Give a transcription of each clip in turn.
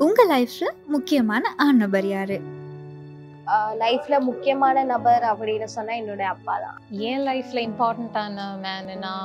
உங்க லைஃப்ல முக்கியமான ஆண் நபர் யாரு லைஃப்ல முக்கியமான நபர் அப்படின்னு சொன்னா என்னோட அப்பா தான் என் லைஃப்ல இம்பார்ட்டண்ட்டான மேனுனா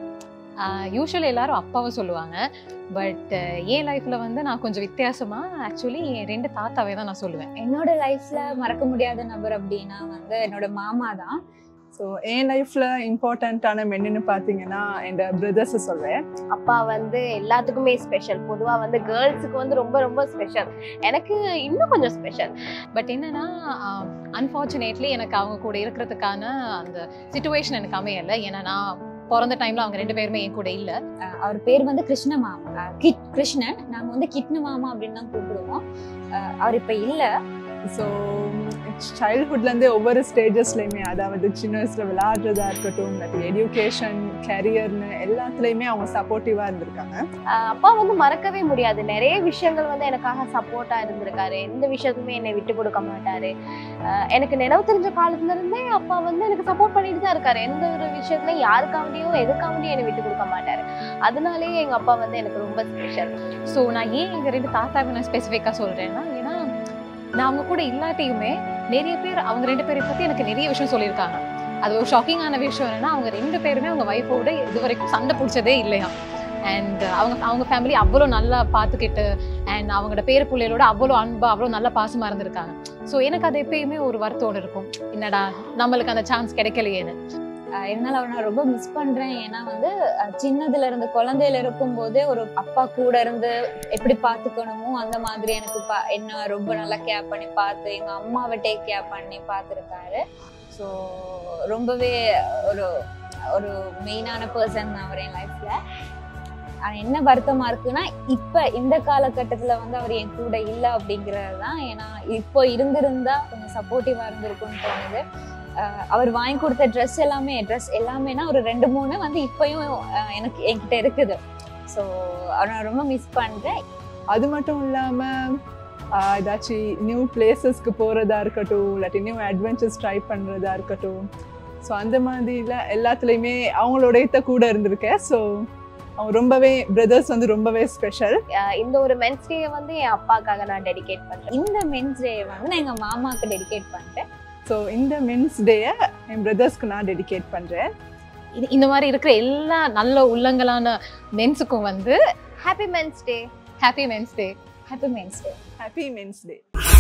யூஸ்வலி எல்லாரும் அப்பாவை சொல்லுவாங்க பட் என் லைஃப்ல வந்து நான் கொஞ்சம் வித்தியாசமா ஆக்சுவலி என் ரெண்டு தாத்தாவே தான் நான் சொல்லுவேன் என்னோட லைஃப்ல மறக்க முடியாத நபர் அப்படின்னா வந்து என்னோட மாமா தான் ஸோ என் லைஃப்பில் இம்பார்ட்டண்ட்டான மென்னுன்னு பார்த்தீங்கன்னா என் பிரதர்ஸை சொல்வேன் அப்பா வந்து எல்லாத்துக்குமே ஸ்பெஷல் பொதுவா வந்து கேர்ள்ஸுக்கு வந்து ரொம்ப ரொம்ப ஸ்பெஷல் எனக்கு இன்னும் கொஞ்சம் ஸ்பெஷல் பட் என்னன்னா அன்ஃபார்ச்சுனேட்லி எனக்கு அவங்க கூட இருக்கிறதுக்கான அந்த சுச்சுவேஷன் எனக்கு அமையலை ஏன்னா நான் பிறந்த டைம்ல அவங்க ரெண்டு பேருமே என் கூட இல்லை அஹ் அவர் பேர் வந்து கிருஷ்ண மாமா அஹ் கிட் கிருஷ்ணன் நாங்க வந்து கிட்னு மாமா அப்படின்னு தான் கூப்பிடுவோம் அஹ் அவர் இப்ப இல்ல ஸோ சைல்ட்ஹுட்லேருந்தே ஒவ்வொரு ஸ்டேஜஸ்லையுமே அதாவது சின்ன வயசில் விளையாடுறதா இருக்கட்டும் இல்லாட்டி எஜுகேஷன் கேரியர்னு எல்லாத்துலேயுமே அவங்க சப்போர்ட்டிவாக இருந்திருக்காங்க ஆஹ் அப்பா வந்து மறக்கவே முடியாது நிறைய விஷயங்கள் வந்து எனக்காக சப்போர்ட்டா இருந்திருக்காரு எந்த விஷயத்துமே என்னை விட்டு கொடுக்க மாட்டாரு ஆஹ் எனக்கு நினைவு தெரிஞ்ச காலத்துல இருந்தே அப்பா வந்து எனக்கு சப்போர்ட் பண்ணிட்டு தான் இருக்காரு எந்த ஒரு விஷயத்துலயும் யாருக்காண்டியும் எதுக்காண்டியும் என்னை விட்டு கொடுக்க மாட்டாரு அதனாலேயே எங்க அப்பா வந்து எனக்கு ரொம்ப ஸ்பெஷல் ஸோ நான் ஏன் எங்க ரெண்டு தாத்தாவை நான் ஸ்பெசிஃபிக்காக சொல்றேன்னா ஏன்னா நான் அவங்க கூட இல்லாட்டியுமே நிறைய பேர் அவங்க ரெண்டு பேரை பத்தி எனக்கு நிறைய விஷயம் சொல்லியிருக்காங்க அது ஒரு ஷாக்கிங்கான விஷயம் என்னன்னா அவங்க ரெண்டு பேருமே அவங்க ஒய்ஃபோட இது வரைக்கும் சண்டை பிடிச்சதே இல்லையா அண்ட் அவங்க அவங்க ஃபேமிலி அவ்வளோ நல்லா பார்த்துக்கிட்டு அண்ட் அவங்களோட பேர பிள்ளைகளோட அவ்வளோ அன்பா அவ்வளோ நல்லா பாசமா இருந்திருக்காங்க ஸோ எனக்கு அது எப்பயுமே ஒரு வருத்தோடு இருக்கும் என்னடா நம்மளுக்கு அந்த சான்ஸ் கிடைக்கலையேன்னு அஹ் இருந்தாலும் அவரை நான் ரொம்ப மிஸ் பண்றேன் ஏன்னா வந்து அஹ் சின்னதுல இருந்து குழந்தையில இருக்கும் போதே ஒரு அப்பா கூட இருந்து எப்படி பாத்துக்கணுமோ அந்த மாதிரி எனக்கு பா- என்ன ரொம்ப நல்லா கேர் பண்ணி பார்த்து எங்க அம்மாவை டேக் கேர் பண்ணி பார்த்துருக்காரு ஸோ ரொம்பவே ஒரு ஒரு மெயினான பர்சன் அவர் என் லைஃப்ல ஆனா என்ன வருத்தமா இருக்குன்னா இப்ப இந்த காலகட்டத்துல வந்து அவர் என் கூட இல்லை அப்படிங்கிறது தான் ஏன்னா இப்போ இருந்திருந்தா கொஞ்சம் சப்போர்ட்டிவா இருந்திருக்கும்னு தோணுது அஹ் அவர் வாங்கி கொடுத்த ட்ரெஸ் எல்லாமே ட்ரெஸ் எல்லாமேனா ஒரு ரெண்டு மூணு வந்து இப்பயும் அஹ் எனக்கு என்கிட்ட இருக்குது ஸோ அவரை நான் ரொம்ப மிஸ் பண்றேன் அது மட்டும் இல்லாமல் ஏதாச்சும் நியூ பிளேசஸ்க்கு போகிறதா இருக்கட்டும் இல்லாட்டி நியூ அட்வென்ச்சர்ஸ் ட்ரை பண்ணுறதா இருக்கட்டும் ஸோ அந்த மாதிரில எல்லாத்துலேயுமே அவங்களோட இத்த கூட இருந்திருக்கேன் ஸோ அவங்க ரொம்பவே பிரதர்ஸ் வந்து ரொம்பவே ஸ்பெஷல் இந்த ஒரு மென்ஸ் டே வந்து என் அப்பாக்காக நான் டெடிகேட் பண்றேன் இந்த மென்ஸ் டே வந்து நான் எங்க மாமாக்கு டெடிகேட் பண்றேன் ஸோ இந்த மென்ஸ் டேயை என் பிரதர்ஸ்க்கு நான் டெடிகேட் பண்ணுறேன் இது இந்த மாதிரி இருக்கிற எல்லா நல்ல உள்ளங்களான மென்ஸுக்கும் வந்து happy men's day happy men's day happy men's day happy men's டே